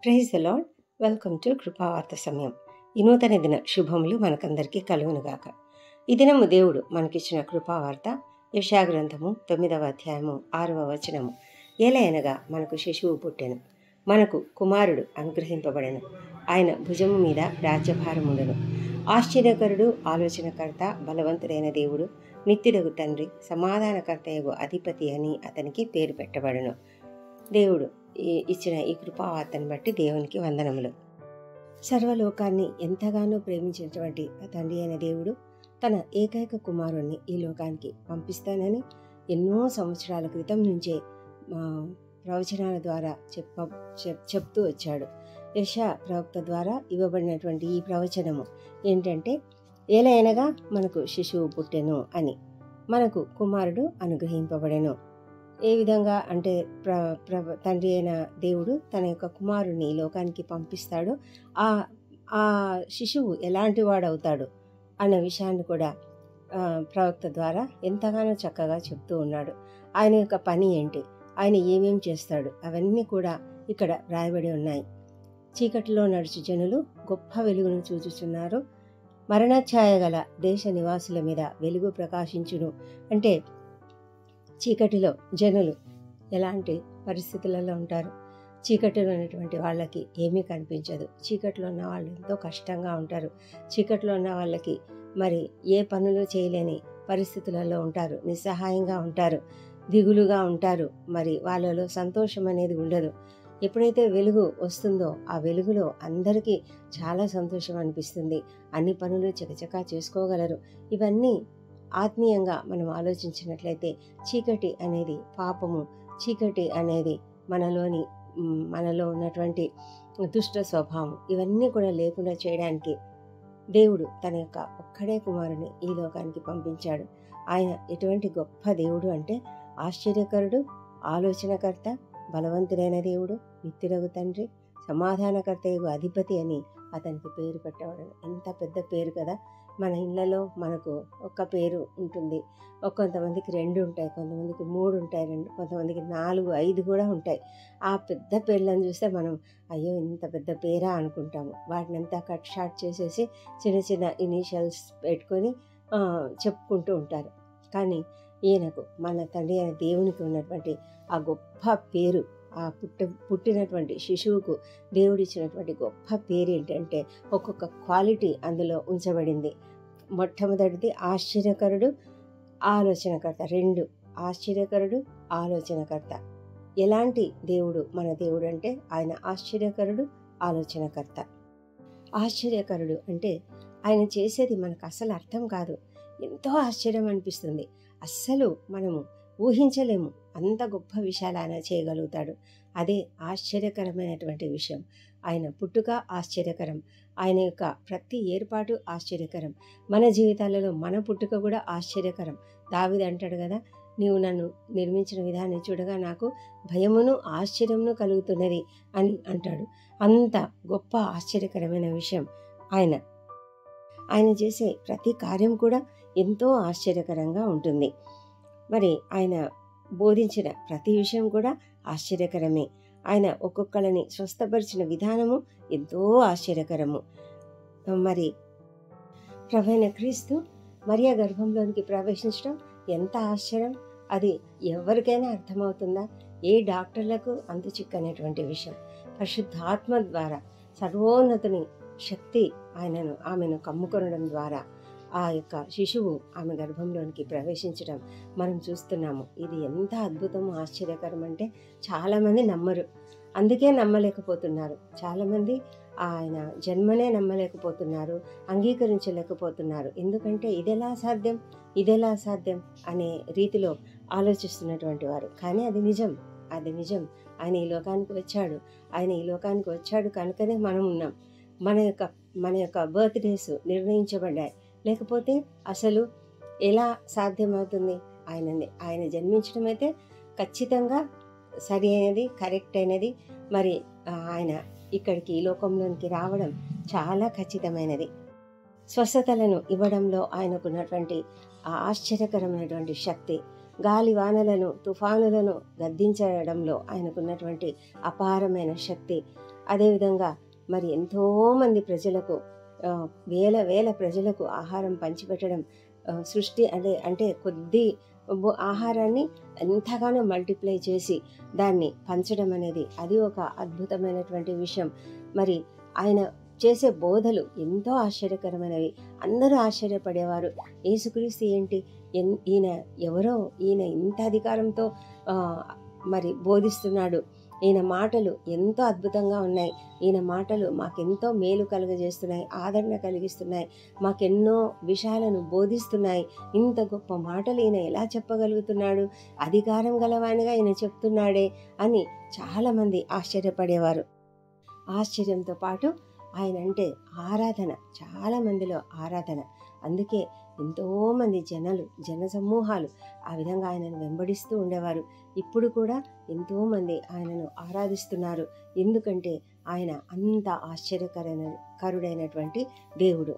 praise the lord welcome to కృపావార్త సమయం ఈ నూతన దిన శుభములు మనకందరికీ కలుగునుగాక ఈ దినము దేవుడు మనకిచ్చిన కృపావార్త యశా గ్రంథము తొమ్మిదవ అధ్యాయము ఆరవ వచనము ఏలయనగా మనకు శిశువు పుట్టెను మనకు కుమారుడు అనుగ్రహింపబడెను ఆయన భుజము మీద రాజ్యభారముండెను ఆశ్చర్యకరుడు ఆలోచనకర్త బలవంతుడైన దేవుడు నిత్యుడగు తండ్రి సమాధానకర్తయగు అధిపతి అని అతనికి పేరు పెట్టబడెను దేవుడు ఈ- ఇచ్చిన ఈ కృపావార్తను బట్టి దేవునికి వందనములు సర్వలోకాన్ని ఎంతగానో ప్రేమించినటువంటి ఆ తండ్రి అయిన దేవుడు తన ఏకైక కుమారుణ్ణి ఈ లోకానికి పంపిస్తానని ఎన్నో సంవత్సరాల క్రితం నుంచే ఆ, ప్రవచనాల ద్వారా చెప్ప చెప్- చెప్తూ వచ్చాడు యశ ప్రవక్త ద్వారా ఇవ్వబడినటువంటి ఈ ప్రవచనము ఏంటంటే ఏలైనగా మనకు శిశువు పుట్టెను అని మనకు కుమారుడు అనుగ్రహింపబడెను ఏ విధంగా అంటే ప్ర ప్ర తండ్రి అయిన దేవుడు తన యొక్క కుమారుని ఈ లోకానికి పంపిస్తాడో ఆ ఆ శిశువు ఎలాంటి వాడవుతాడు అన్న విషయాన్ని కూడా ఆ, ప్రవక్త ద్వారా ఎంతగానో చక్కగా చెప్తూ ఉన్నాడు ఆయన యొక్క పని ఏంటి ఆయన ఏమేం చేస్తాడు అవన్నీ కూడా ఇక్కడ రాయబడి ఉన్నాయి చీకటిలో నడుచు జనులు గొప్ప వెలుగును చూచుచున్నారు మరణఛాయ గల దేశ నివాసుల మీద వెలుగు ప్రకాశించును అంటే చీకటిలో జనులు ఎలాంటి పరిస్థితులలో ఉంటారు చీకటిలో ఉన్నటువంటి వాళ్ళకి ఏమీ కనిపించదు చీకటిలో ఉన్న వాళ్ళు ఎంతో కష్టంగా ఉంటారు చీకటిలో ఉన్న వాళ్ళకి మరి ఏ పనులు చేయలేని పరిస్థితులలో ఉంటారు నిస్సహాయంగా ఉంటారు దిగులుగా ఉంటారు మరి వాళ్ళలో సంతోషం అనేది ఉండదు ఎప్పుడైతే వెలుగు వస్తుందో ఆ వెలుగులో అందరికీ చాలా సంతోషం అనిపిస్తుంది అన్ని పనులు చకచకా చేసుకోగలరు ఇవన్నీ ఆత్మీయంగా మనం ఆలోచించినట్లయితే చీకటి అనేది పాపము చీకటి అనేది మనలోని మ్, మనలో ఉన్నటువంటి దుష్ట స్వభావం ఇవన్నీ కూడా లేకుండా చేయడానికి దేవుడు తన యొక్క ఒక్కడే కుమారుని ఈ లోకానికి పంపించాడు ఆయన ఎటువంటి గొప్ప దేవుడు అంటే ఆశ్చర్యకరుడు ఆలోచనకర్త బలవంతుడైన దేవుడు నిత్యుడగు తండ్రి సమాధానకర్తయగు అధిపతి అని అతనికి పేరు పెట్టబడను ఎంత పెద్ద పేరు కదా మన ఇళ్ళలో మనకు ఒక పేరు ఉంటుంది ఒక కొంతమందికి రెండు ఉంటాయి కొంతమందికి మూడు ఉంటాయి రెండు కొంతమందికి నాలుగు ఐదు కూడా ఉంటాయి ఆ పెద్ద పేర్లను చూస్తే మనం అయ్యో ఇంత పెద్ద పేరా అనుకుంటాము వాటిని అంతా కట్ షార్ట్ చేసేసి చిన్న చిన్న ఇనీషియల్స్ పెట్టుకొని ఆ, చెప్పుకుంటూ ఉంటారు కానీ ఈయనకు మన తండ్రి అయిన దేవునికి ఉన్నటువంటి ఆ గొప్ప పేరు ఆ పుట్ట పుట్టినటువంటి శిశువుకు దేవుడిచ్చినటువంటి గొప్ప పేరు ఏంటంటే ఒక్కొక్క క్వాలిటీ అందులో ఉంచబడింది మొట్టమొదటిది ఆశ్చర్యకరుడు ఆలోచనకర్త రెండు ఆశ్చర్యకరుడు ఆలోచనకర్త ఎలాంటి దేవుడు మన దేవుడు అంటే ఆయన ఆశ్చర్యకరుడు ఆలోచనకర్త ఆశ్చర్యకరుడు అంటే ఆయన చేసేది మనకు అసలు అర్థం కాదు ఎంతో ఆశ్చర్యం అనిపిస్తుంది అస్సలు మనము ఊహించలేము అంత గొప్ప విషయాలు ఆయన చేయగలుగుతాడు అదే ఆశ్చర్యకరమైనటువంటి విషయం ఆయన పుట్టుక ఆశ్చర్యకరం ఆయన యొక్క ప్రతి ఏర్పాటు ఆశ్చర్యకరం మన జీవితాలలో మన పుట్టుక కూడా ఆశ్చర్యకరం దావిది అంటాడు కదా నీవు నన్ను నిర్మించిన విధాన్ని చూడగా నాకు భయమును ఆశ్చర్యమును కలుగుతున్నది అని అంటాడు అంత గొప్ప ఆశ్చర్యకరమైన విషయం ఆయన ఆయన చేసే ప్రతి కార్యం కూడా ఎంతో ఆశ్చర్యకరంగా ఉంటుంది మరి ఆయన బోధించిన ప్రతి విషయం కూడా ఆశ్చర్యకరమే ఆయన ఒక్కొక్కళ్ళని స్వస్థపరిచిన విధానము ఎంతో ఆశ్చర్యకరము మరి ప్రభైన క్రీస్తు మరియా గర్భంలోనికి ప్రవేశించడం ఎంత ఆశ్చర్యం అది ఎవరికైనా అర్థమవుతుందా ఏ డాక్టర్లకు అంతు చిక్కనేటువంటి విషయం పరిశుద్ధాత్మ ద్వారా సర్వోన్నతుని శక్తి ఆయనను ఆమెను కమ్ముకొనడం ద్వారా ఆ యొక్క శిశువు ఆమె గర్భంలోనికి ప్రవేశించడం మనం చూస్తున్నాము ఇది ఎంత అద్భుతము ఆశ్చర్యకరం అంటే చాలామంది నమ్మరు అందుకే నమ్మలేకపోతున్నారు చాలామంది ఆయన జన్మనే నమ్మలేకపోతున్నారు అంగీకరించలేకపోతున్నారు ఎందుకంటే ఇదెలా సాధ్యం ఇదెలా సాధ్యం అనే రీతిలో ఆలోచిస్తున్నటువంటి వారు కానీ అది నిజం అది నిజం ఆయన ఈ లోకానికి వచ్చాడు ఆయన ఈ లోకానికి వచ్చాడు కనుకనే మనం ఉన్నాం మన యొక్క మన యొక్క బర్త్డేస్ నిర్ణయించబడ్డాయి లేకపోతే అసలు ఎలా సాధ్యమవుతుంది ఆయన ఆయన జన్మించడం అయితే ఖచ్చితంగా సరి అయినది కరెక్ట్ అయినది మరి ఆ, ఆయన ఇక్కడికి ఈ లోకంలోనికి రావడం చాలా ఖచ్చితమైనది స్వస్థతలను ఇవ్వడంలో ఆయనకున్నటువంటి ఆ ఆశ్చర్యకరమైనటువంటి శక్తి గాలి వానలను తుఫానులను గద్దించడంలో ఆయనకున్నటువంటి అపారమైన శక్తి అదేవిధంగా మరి ఎంతోమంది ప్రజలకు ఆ, వేల వేల ప్రజలకు ఆహారం పంచిపెట్టడం ఆ, సృష్టి అంటే అంటే కొద్ది బొ- ఆహారాన్ని ఎంతగానో మల్టిప్లై చేసి దాన్ని పంచడం అనేది అది ఒక అద్భుతమైనటువంటి విషయం మరి ఆయన చేసే బోధలు ఎంతో ఆశ్చర్యకరమైనవి అందరూ ఆశ్చర్యపడేవారు యేసుక్రీస్తు ఏంటి ఎన్- ఈయన ఎవరో ఈయన ఇంత అధికారంతో ఆ, మరి బోధిస్తున్నాడు ఈయన మాటలు ఎంతో అద్భుతంగా ఉన్నాయి ఈయన మాటలు మాకెంతో మేలు కలుగజేస్తున్నాయి ఆదరణ కలిగిస్తున్నాయి మాకెన్నో విషయాలను బోధిస్తున్నాయి ఇంత గొప్ప మాటలు ఈయన ఎలా చెప్పగలుగుతున్నాడు అధికారం గలవానిగా ఈయన చెప్తున్నాడే అని చాలామంది ఆశ్చర్యపడేవారు ఆశ్చర్యంతో పాటు ఆయన అంటే ఆరాధన చాలా మందిలో ఆరాధన అందుకే ఎంతోమంది జనాలు జన సమూహాలు ఆ విధంగా ఆయనను వెంబడిస్తూ ఉండేవారు ఇప్పుడు కూడా ఎంతోమంది ఆయనను ఆరాధిస్తున్నారు ఎందుకంటే ఆయన అంత ఆశ్చర్యకరైన కరుడైనటువంటి దేవుడు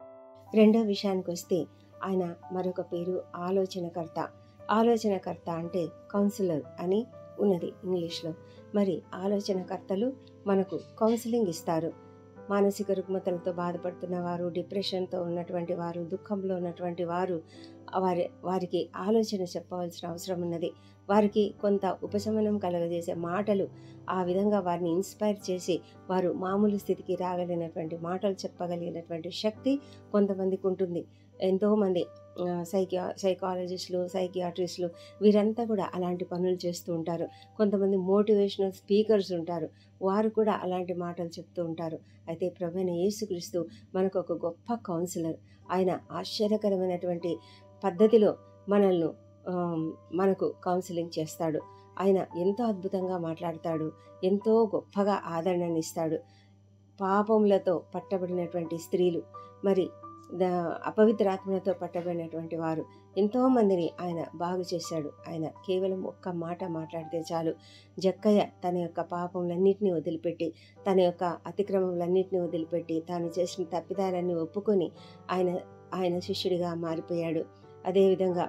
రెండో విషయానికి వస్తే ఆయన మరొక పేరు ఆలోచనకర్త ఆలోచనకర్త అంటే కౌన్సిలర్ అని ఉన్నది ఇంగ్లీష్లో మరి ఆలోచనకర్తలు మనకు కౌన్సిలింగ్ ఇస్తారు మానసిక రుగ్మతలతో బాధపడుతున్న వారు డిప్రెషన్తో ఉన్నటువంటి వారు దుఃఖంలో ఉన్నటువంటి వారు వారి వారికి ఆలోచన చెప్పవలసిన అవసరం ఉన్నది వారికి కొంత ఉపశమనం కలగజేసే మాటలు ఆ విధంగా వారిని ఇన్స్పైర్ చేసి వారు మామూలు స్థితికి రాగలిగినటువంటి మాటలు చెప్పగలిగినటువంటి శక్తి కొంతమందికి ఉంటుంది ఎంతోమంది సైకియా సైకాలజిస్టులు సైకియాట్రిస్టులు వీరంతా కూడా అలాంటి పనులు చేస్తూ ఉంటారు కొంతమంది మోటివేషనల్ స్పీకర్స్ ఉంటారు వారు కూడా అలాంటి మాటలు చెప్తూ ఉంటారు అయితే ప్రభువైన యేసుక్రీస్తు మనకు ఒక గొప్ప కౌన్సిలర్ ఆయన ఆశ్చర్యకరమైనటువంటి పద్ధతిలో మనల్ని ఆమ్, మనకు కౌన్సిలింగ్ చేస్తాడు ఆయన ఎంతో అద్భుతంగా మాట్లాడతాడు ఎంతో గొప్పగా ఆదరణనిస్తాడు పాపములతో పట్టబడినటువంటి స్త్రీలు మరి ద అపవిత్రాత్మలతో పట్టబడినటువంటి వారు ఎంతోమందిని ఆయన బాగు చేశాడు ఆయన కేవలం ఒక్క మాట మాట్లాడితే చాలు జక్కయ్య తన యొక్క పాపములన్నింటినీ వదిలిపెట్టి తన యొక్క అతిక్రమములన్నింటినీ వదిలిపెట్టి తాను చేసిన తప్పిదాలన్నీ ఒప్పుకొని ఆయన ఆయన శిష్యుడిగా మారిపోయాడు అదేవిధంగా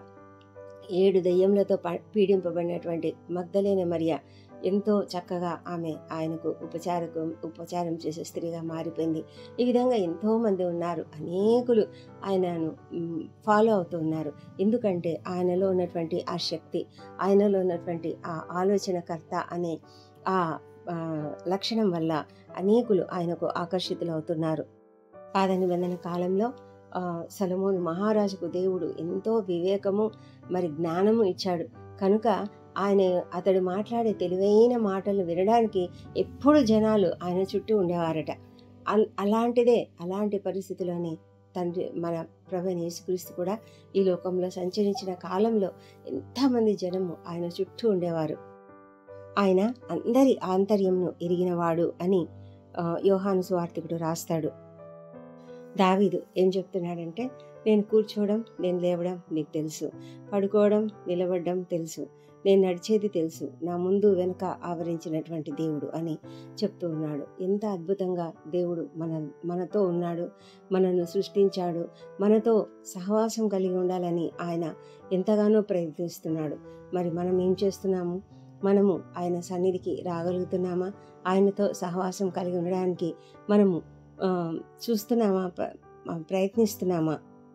ఏడు దెయ్యములతో ప- పీడింపబడినటువంటి మగ్ధలేన మరియ ఎంతో చక్కగా ఆమె ఆయనకు ఉపచారకు ఉపచారం చేసే స్త్రీగా మారిపోయింది ఈ విధంగా ఎంతోమంది ఉన్నారు అనేకులు ఆయనను మ్, ఫాలో అవుతూ ఉన్నారు ఎందుకంటే ఆయనలో ఉన్నటువంటి ఆ శక్తి ఆయనలో ఉన్నటువంటి ఆ ఆలోచనకర్త అనే ఆ ఆ, లక్షణం వల్ల అనేకులు ఆయనకు ఆకర్షితులు అవుతున్నారు పాద నిబంధన కాలంలో ఆ, సలమోను మహారాజుకు దేవుడు ఎంతో వివేకము మరి జ్ఞానము ఇచ్చాడు కనుక ఆయన అతడు మాట్లాడే తెలివైన మాటలు వినడానికి ఎప్పుడు జనాలు ఆయన చుట్టూ ఉండేవారట అల్- అలాంటిదే అలాంటి పరిస్థితిలోనే తండ్రి మన ప్రభు యేసుక్రీస్తు కూడా ఈ లోకంలో సంచరించిన కాలంలో ఎంతమంది జనము ఆయన చుట్టూ ఉండేవారు ఆయన అందరి ఆంతర్యంను ఎరిగినవాడు అని ఆ, యోహాను సువార్తికుడు రాస్తాడు దావీదు ఏం చెప్తున్నాడంటే నేను కూర్చోవడం నేను లేవడం నీకు తెలుసు పడుకోవడం నిలబడడం తెలుసు నేను నడిచేది తెలుసు నా ముందు వెనుక ఆవరించినటువంటి దేవుడు అని చెప్తూ ఉన్నాడు ఎంత అద్భుతంగా దేవుడు మన మనతో ఉన్నాడు మనను సృష్టించాడు మనతో సహవాసం కలిగి ఉండాలని ఆయన ఎంతగానో ప్రయత్నిస్తున్నాడు మరి మనం ఏం చేస్తున్నాము మనము ఆయన సన్నిధికి రాగలుగుతున్నామా ఆయనతో సహవాసం కలిగి ఉండడానికి మనము ఆ, చూస్తున్నామా ప్ర- ప్రయత్నిస్తున్నామా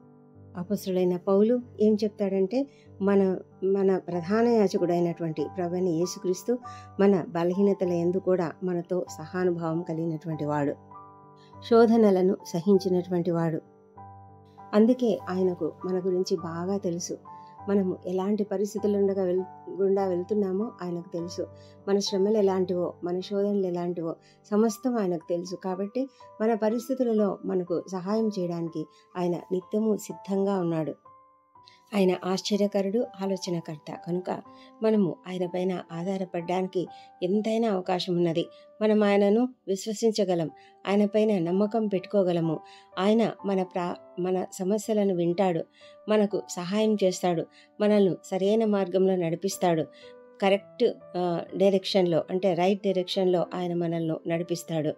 అపసుడైన పౌలు ఏం చెప్తాడంటే మన మన ప్రధాన యాజకుడైనటువంటి ప్రభుని యేసుక్రీస్తు మన బలహీనతల ఎందు కూడా మనతో సహానుభావం కలిగినటువంటి వాడు శోధనలను సహించినటువంటి వాడు అందుకే ఆయనకు మన గురించి బాగా తెలుసు మనము ఎలాంటి పరిస్థితులు ఉండగా వెల్ గుండా వెళ్తున్నామో ఆయనకు తెలుసు మన శ్రమలు ఎలాంటివో మన శోధనలు ఎలాంటివో సమస్తం ఆయనకు తెలుసు కాబట్టి మన పరిస్థితులలో మనకు సహాయం చేయడానికి ఆయన నిత్యము సిద్ధంగా ఉన్నాడు ఆయన ఆశ్చర్యకరుడు ఆలోచనకర్త కనుక మనము ఆయన పైన ఆధారపడడానికి ఎంతైనా అవకాశం ఉన్నది మనం ఆయనను విశ్వసించగలం ఆయన పైన నమ్మకం పెట్టుకోగలము ఆయన మన ప్రా మన సమస్యలను వింటాడు మనకు సహాయం చేస్తాడు మనల్ని సరైన మార్గంలో నడిపిస్తాడు కరెక్ట్ డైరెక్షన్లో అంటే రైట్ డైరెక్షన్లో ఆయన మనల్ని నడిపిస్తాడు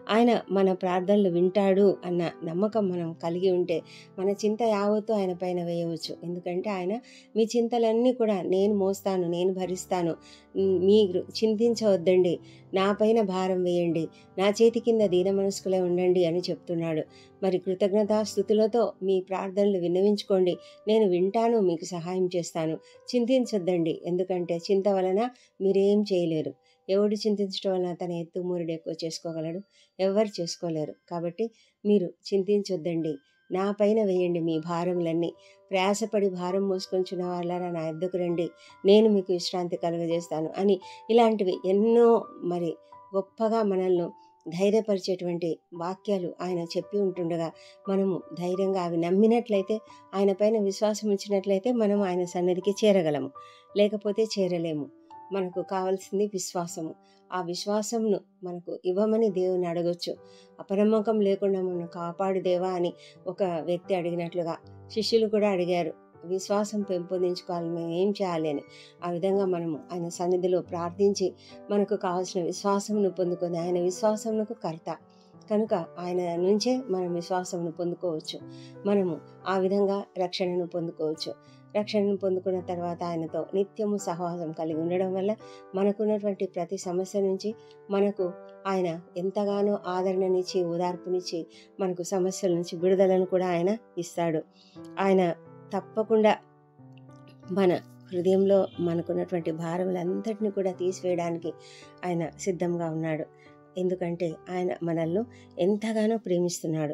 ఆయన మన ప్రార్థనలు వింటాడు అన్న నమ్మకం మనం కలిగి ఉంటే మన చింత యావత్తు ఆయన పైన వేయవచ్చు ఎందుకంటే ఆయన మీ చింతలన్నీ కూడా నేను మోస్తాను నేను భరిస్తాను ఉమ్, మీరు చింతించవద్దండి నా పైన భారం వేయండి నా చేతి కింద దీన మనస్కులై ఉండండి అని చెప్తున్నాడు మరి కృతజ్ఞతాస్థుతులతో మీ ప్రార్థనలు విన్నవించుకోండి నేను వింటాను మీకు సహాయం చేస్తాను చింతించొద్దండి ఎందుకంటే చింత వలన మీరేం చేయలేరు ఎవడు చింతించడం వలన తన ఎత్తు మూరుడు ఎక్కువ చేసుకోగలడు ఎవరు చేసుకోలేరు కాబట్టి మీరు చింతించొద్దండి నా పైన వేయండి మీ భారములన్నీ ప్రయాసపడి భారం మోసుకొంచున్న వాళ్ళరా నా ఎద్దుకు రండి నేను మీకు విశ్రాంతి కలుగజేస్తాను అని ఇలాంటివి ఎన్నో మరి గొప్పగా మనల్ని ధైర్యపరిచేటువంటి వాక్యాలు ఆయన చెప్పి ఉంటుండగా మనము ధైర్యంగా అవి నమ్మినట్లయితే ఆయన పైన విశ్వాసం ఉంచినట్లయితే మనం ఆయన సన్నిధికి చేరగలము లేకపోతే చేరలేము మనకు కావాల్సింది విశ్వాసము ఆ విశ్వాసంను మనకు ఇవ్వమని దేవుని అడగొచ్చు అపనమ్మకం లేకుండా మనం కాపాడు దేవా అని ఒక వ్యక్తి అడిగినట్లుగా శిష్యులు కూడా అడిగారు విశ్వాసం పెంపొందించుకోవాలి మేము ఏం చేయాలి అని ఆ విధంగా మనము ఆయన సన్నిధిలో ప్రార్థించి మనకు కావాల్సిన విశ్వాసమును పొందుకొని ఆయన విశ్వాసమునకు కర్త కనుక ఆయన నుంచే మనం విశ్వాసమును పొందుకోవచ్చు మనము ఆ విధంగా రక్షణను పొందుకోవచ్చు రక్షణను పొందుకున్న తర్వాత ఆయనతో నిత్యము సహవాసం కలిగి ఉండడం వల్ల మనకున్నటువంటి ప్రతి సమస్య నుంచి మనకు ఆయన ఎంతగానో ఆదరణనిచ్చి ఓదార్పునిచ్చి మనకు సమస్యల నుంచి విడుదలను కూడా ఆయన ఇస్తాడు ఆయన తప్పకుండా మన హృదయంలో మనకున్నటువంటి భారములంతటిని కూడా తీసివేయడానికి ఆయన సిద్ధంగా ఉన్నాడు ఎందుకంటే ఆయన మనల్ని ఎంతగానో ప్రేమిస్తున్నాడు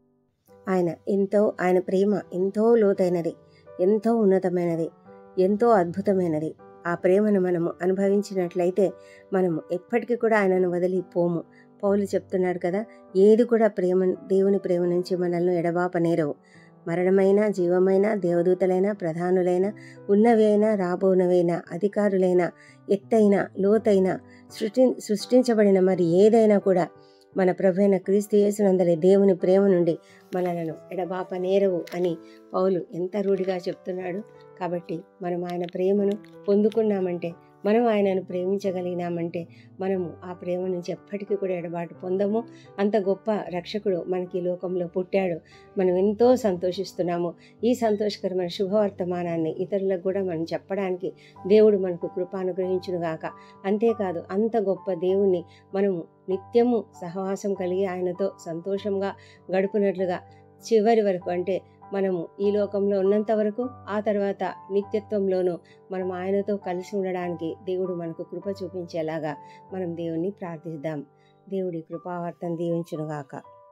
ఆయన ఎంతో ఆయన ప్రేమ ఎంతో లోతైనది ఎంతో ఉన్నతమైనది ఎంతో అద్భుతమైనది ఆ ప్రేమను మనము అనుభవించినట్లయితే మనము ఎప్పటికీ కూడా ఆయనను వదిలి పోము పౌలు చెప్తున్నాడు కదా ఏది కూడా ప్రేమ దేవుని ప్రేమ నుంచి మనల్ని ఎడబాపనేరవు మరణమైన జీవమైన దేవదూతలైన ప్రధానులైన ఉన్నవి అయినా రాబోనవైనా అధికారులైన ఎత్తైన లోతైన సృష్టి సృష్టించబడిన మరి ఏదైనా కూడా మన ప్రభు అయిన క్రీస్తు యేసునందరి దేవుని ప్రేమ నుండి మనలను ఎడబాప నేరవు అని పౌలు ఎంత రూఢిగా చెప్తున్నాడు కాబట్టి మనం ఆయన ప్రేమను పొందుకున్నామంటే మనం ఆయనను ప్రేమించగలిగినామంటే మనము ఆ ప్రేమ నుంచి ఎప్పటికీ కూడా ఎడబాటు పొందము అంత గొప్ప రక్షకుడు మనకి ఈ లోకంలో పుట్టాడు మనం ఎంతో సంతోషిస్తున్నాము ఈ సంతోషకరమైన శుభవర్తమానాన్ని ఇతరులకు కూడా మనం చెప్పడానికి దేవుడు మనకు కృప అనుగ్రహించునుగాక అంతేకాదు అంత గొప్ప దేవుణ్ణి మనము నిత్యము సహవాసం కలిగి ఆయనతో సంతోషంగా గడుపునట్లుగా చివరి వరకు అంటే మనము ఈ లోకంలో ఉన్నంత వరకు ఆ తర్వాత నిత్యత్వంలోనూ మనం ఆయనతో కలిసి ఉండడానికి దేవుడు మనకు కృప చూపించేలాగా మనం దేవుణ్ణి ప్రార్థిద్దాం దేవుడి కృపావర్తన దీవించునుగాక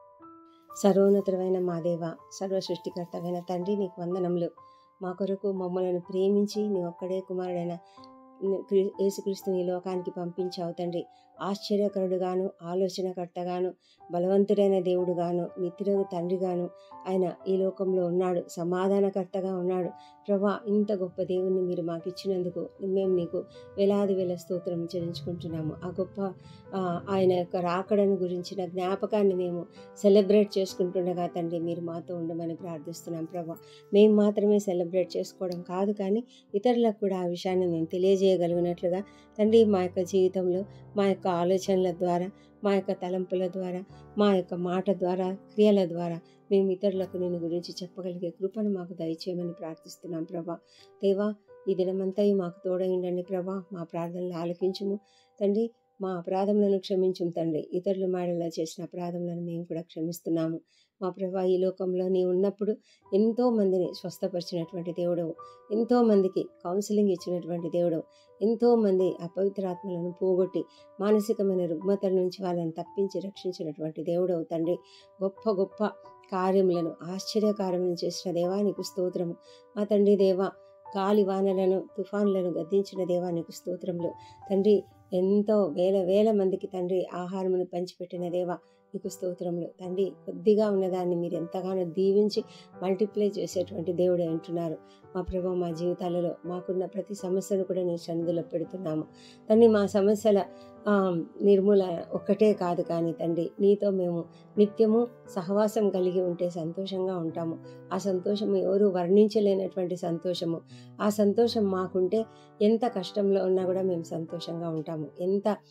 సర్వోన్నతమైన మా దేవ సర్వ సృష్టికర్తమైన తండ్రి నీకు వందనములు మా కొరకు మమ్మలను ప్రేమించి నీ ఒక్కడే కుమారుడైన క్రీ- యేసుక్రీస్తుని ఈ లోకానికి పంపించావు తండ్రి ఆశ్చర్యకరుడుగాను ఆలోచనకర్తగాను బలవంతుడైన దేవుడుగాను నిత్యుడు తండ్రిగాను ఆయన ఈ లోకంలో ఉన్నాడు సమాధానకర్తగా ఉన్నాడు ప్రభా ఇంత గొప్ప దేవుణ్ణి మీరు మాకు ఇచ్చినందుకు మేము నీకు వేలాది వేల స్తోత్రం చెల్లించుకుంటున్నాము ఆ గొప్ప ఆ, ఆయన యొక్క రాకడను గురించిన జ్ఞాపకాన్ని మేము సెలబ్రేట్ చేసుకుంటుండగా తండ్రి మీరు మాతో ఉండమని ప్రార్థిస్తున్నాం ప్రభా మేము మాత్రమే సెలబ్రేట్ చేసుకోవడం కాదు కానీ ఇతరులకు కూడా ఆ విషయాన్ని మేము తెలియజేయగలిగినట్లుగా తండ్రి మా యొక్క జీవితంలో మా యొక్క ఆలోచనల ద్వారా మా యొక్క తలంపుల ద్వారా మా యొక్క మాట ద్వారా క్రియల ద్వారా మేము ఇతరులకు నేను గురించి చెప్పగలిగే కృపను మాకు దయచేయమని ప్రార్థిస్తున్నాం ప్రభా దేవా ఈ దినమంతా మాకు తోడైండండి ప్రభా మా ప్రార్థనలు ఆలకించుము తండ్రి మా అపరాధములను క్షమించుము తండ్రి ఇతరుల మాడలా చేసిన అపరాధములను మేము కూడా క్షమిస్తున్నాము మా ప్రభా ఈ లోకంలో నీ ఉన్నప్పుడు ఎంతో మందిని స్వస్థపరిచినటువంటి దేవుడవు ఎంతో మందికి కౌన్సిలింగ్ ఇచ్చినటువంటి దేవుడవు ఎంతో మంది అపవిత్రాత్మలను పోగొట్టి మానసికమైన రుగ్మతల నుంచి వాళ్ళని తప్పించి రక్షించినటువంటి దేవుడవు తండ్రి గొప్ప గొప్ప కార్యములను ఆశ్చర్యకార్యములను చేసిన దేవా నీకు స్తోత్రము మా తండ్రి దేవా గాలి వానలను తుఫాన్లను గద్దించిన దేవా నీకు స్తోత్రములు తండ్రి ఎంతో వేల వేల మందికి తండ్రి ఆహారమును పంచిపెట్టిన దేవా నీకు స్తోత్రములు తండ్రి కొద్దిగా ఉన్నదాన్ని మీరు ఎంతగానో దీవించి మల్టిప్లై చేసేటువంటి దేవుడే అంటున్నారు మా ప్రభు మా జీవితాలలో మాకున్న ప్రతి సమస్యను కూడా నేను సన్నిధిలో పెడుతున్నాము తండ్రి మా సమస్యల ఆ, నిర్మూలన ఒక్కటే కాదు కానీ తండ్రి నీతో మేము నిత్యము సహవాసం కలిగి ఉంటే సంతోషంగా ఉంటాము ఆ సంతోషము ఎవరు వర్ణించలేనటువంటి సంతోషము ఆ సంతోషం మాకుంటే ఎంత కష్టంలో ఉన్నా కూడా మేము సంతోషంగా ఉంటాము ఎంత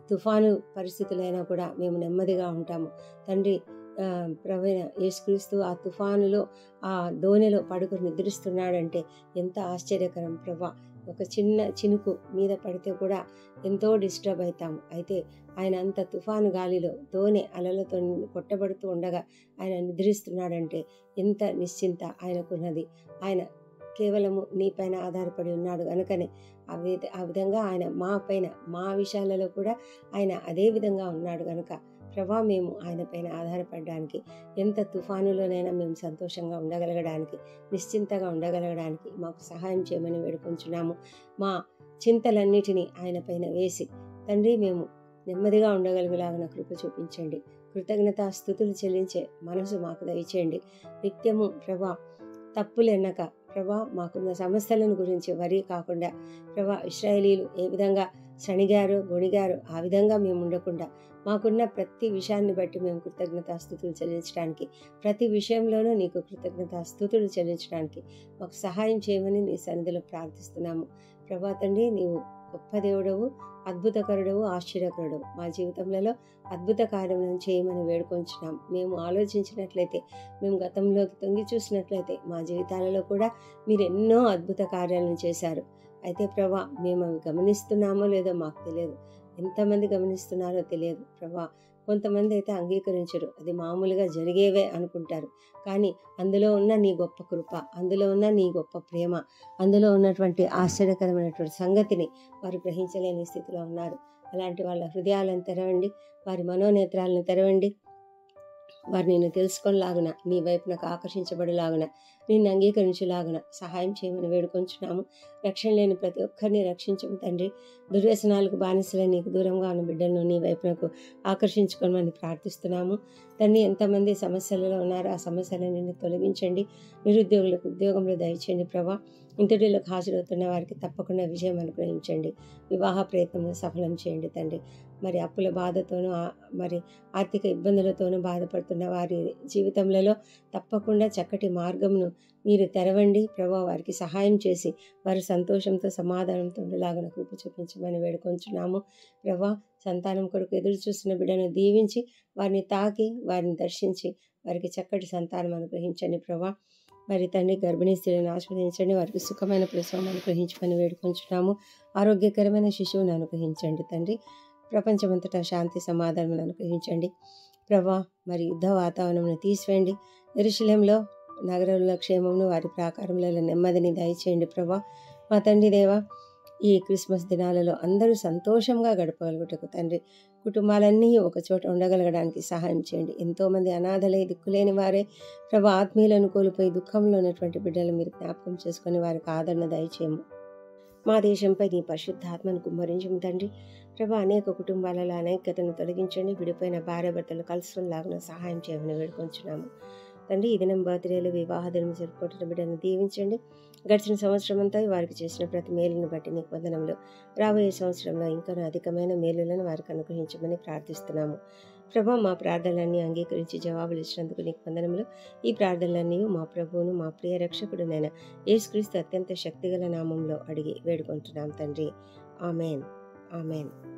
తుఫాను పరిస్థితులైనా కూడా మేము నెమ్మదిగా ఉంటాము తండ్రి ఆ, ప్రవీణ యేసుక్రీస్తు ఆ తుఫానులో ఆ దోణిలో పడుకుని నిద్రిస్తున్నాడంటే ఎంత ఆశ్చర్యకరం ప్రభా ఒక చిన్న చినుకు మీద పడితే కూడా ఎంతో డిస్టర్బ్ అవుతాము అయితే ఆయన అంత తుఫాను గాలిలో దోణి అలలతో కొట్టబడుతూ ఉండగా ఆయన నిద్రిస్తున్నాడంటే ఎంత నిశ్చింత ఆయనకున్నది ఆయన కేవలము నీ పైన ఆధారపడి ఉన్నాడు కనుకనే ఆ విధ ఆ విధంగా ఆయన మా పైన మా విషయాలలో కూడా ఆయన అదే విధంగా ఉన్నాడు కనుక ప్రభా మేము ఆయన పైన ఆధారపడడానికి ఎంత తుఫానులోనైనా మేము సంతోషంగా ఉండగలగడానికి నిశ్చింతగా ఉండగలగడానికి మాకు సహాయం చేయమని వేడుకొంచున్నాము మా చింతలన్నిటినీ ఆయన పైన వేసి తండ్రి మేము నెమ్మదిగా ఉండగలుగులాగిన కృప చూపించండి కృతజ్ఞత స్థుతులు చెల్లించే మనసు మాకు దయచేయండి నిత్యము ప్రభా తప్పులు ఎన్నక ప్రభా మాకున్న సమస్యలను గురించి వరి కాకుండా ప్రభా ఇస్రాయేలీలు ఏ విధంగా శనిగారు గొణిగారు ఆ విధంగా మేము ఉండకుండా మాకున్న ప్రతి విషయాన్ని బట్టి మేము కృతజ్ఞతాస్థుతులు చెల్లించడానికి ప్రతి విషయంలోనూ నీకు కృతజ్ఞతాస్థుతులు చెల్లించడానికి మాకు సహాయం చేయమని నీ సన్నిధిలో ప్రార్థిస్తున్నాము ప్రభా తండ్రి నీవు గొప్ప దేవుడవు అద్భుతకరుడవు ఆశ్చర్యకరుడవు మా జీవితంలో అద్భుత కార్యములను చేయమని వేడుకొంచున్నాం మేము ఆలోచించినట్లయితే మేము గతంలోకి తొంగి చూసినట్లయితే మా జీవితాలలో కూడా మీరు ఎన్నో అద్భుత కార్యాలను చేశారు అయితే ప్రభా మేము అవి గమనిస్తున్నామో లేదో మాకు తెలియదు ఎంతమంది గమనిస్తున్నారో తెలియదు ప్రభా కొంతమంది అయితే అంగీకరించరు అది మామూలుగా జరిగేవే అనుకుంటారు కానీ అందులో ఉన్న నీ గొప్ప కృప అందులో ఉన్న నీ గొప్ప ప్రేమ అందులో ఉన్నటువంటి ఆశ్చర్యకరమైనటువంటి సంగతిని వారు గ్రహించలేని స్థితిలో ఉన్నారు అలాంటి వాళ్ళ హృదయాలను తెరవండి వారి మనోనేత్రాలను తెరవండి వారు నిన్ను తెలుసుకొనిలాగున నీ వైపునకు ఆకర్షించబడేలాగున నిన్ను అంగీకరించేలాగున సహాయం చేయమని వేడుకొంచున్నాము రక్షణ లేని ప్రతి ఒక్కరిని రక్షించము తండ్రి దుర్వ్యసనాలకు బానిసలే నీకు దూరంగా ఉన్న బిడ్డలను నీ వైపునకు ఆకర్షించుకోమని ప్రార్థిస్తున్నాము తండ్రి ఎంతమంది సమస్యలలో ఉన్నారో ఆ సమస్యలన్నీ తొలగించండి నిరుద్యోగులకు ఉద్యోగంలో దయచేయండి ప్రభా ఇంటర్వ్యూలకు హాజరవుతున్న వారికి తప్పకుండా విజయం అనుగ్రహించండి వివాహ ప్రయత్నంలో సఫలం చేయండి తండ్రి మరి అప్పుల బాధతోనూ ఆ- మరి ఆర్థిక ఇబ్బందులతోనూ బాధపడుతున్న వారి జీవితంలో తప్పకుండా చక్కటి మార్గంను మీరు తెరవండి ప్రభా వారికి సహాయం చేసి వారి సంతోషంతో సమాధానంతో ఉండేలాగా కృప చూపించమని వేడుకొంచున్నాము ప్రభా సంతానం కొరకు ఎదురు చూస్తున్న బిడ్డను దీవించి వారిని తాకి వారిని దర్శించి వారికి చక్కటి సంతానం అనుగ్రహించండి ప్రభా మరి తండ్రి గర్భిణీ స్త్రీలను ఆస్వాదించండి వారికి సుఖమైన ప్రసవం అనుగ్రహించమని వేడుకొంచున్నాము ఆరోగ్యకరమైన శిశువుని అనుగ్రహించండి తండ్రి ప్రపంచమంతటా శాంతి సమాధానం అనుగ్రహించండి ప్రభా మరి యుద్ధ వాతావరణంను తీసివేయండి ఎరుశలేంలో నగరంలో క్షేమమును వారి ప్రాకారంలో నెమ్మదిని దయచేయండి ప్రభా మా తండ్రి దేవా ఈ క్రిస్మస్ దినాలలో అందరూ సంతోషంగా గడపగలుగుటకు తండ్రి కుటుంబాలన్నీ ఒక చోట ఉండగలగడానికి సహాయం చేయండి ఎంతోమంది అనాథలై దిక్కులేని వారే ప్రభా ఆత్మీయులను కోల్పోయి దుఃఖంలో ఉన్నటువంటి బిడ్డలు మీరు జ్ఞాపకం చేసుకొని వారికి ఆదరణ దయచేయము మా దేశంపై నీ పరిశుద్ధాత్మను కుమ్మరించము తండ్రి ప్రభా అనేక కుటుంబాలలో అనేకతను తొలగించండి విడిపోయిన భార్య భర్తలు కలుసుకునిలాగా సహాయం చేయమని వేడుకొంచున్నాము తండ్రి ఈ దినం బర్త్డేలు వివాహ దినం జరుపుకుంటున్న బిడ్డను దీవించండి గడిచిన సంవత్సరం అంతా వారికి చేసిన ప్రతి మేలును బట్టి నీకు వందనంలో రాబోయే సంవత్సరంలో ఇంకా అధికమైన మేలులను వారికి అనుగ్రహించమని ప్రార్థిస్తున్నాము ప్రభా మా ప్రార్థనలన్నీ అంగీకరించి జవాబులు ఇచ్చినందుకు నీకు వందనములు ఈ ప్రార్థనలన్నీ మా ప్రభువును మా ప్రియ రక్షకుడునైన యేసుక్రీస్తు అత్యంత శక్తిగల నామంలో అడిగి వేడుకుంటున్నాం తండ్రి ఆమెన్ ఆమెన్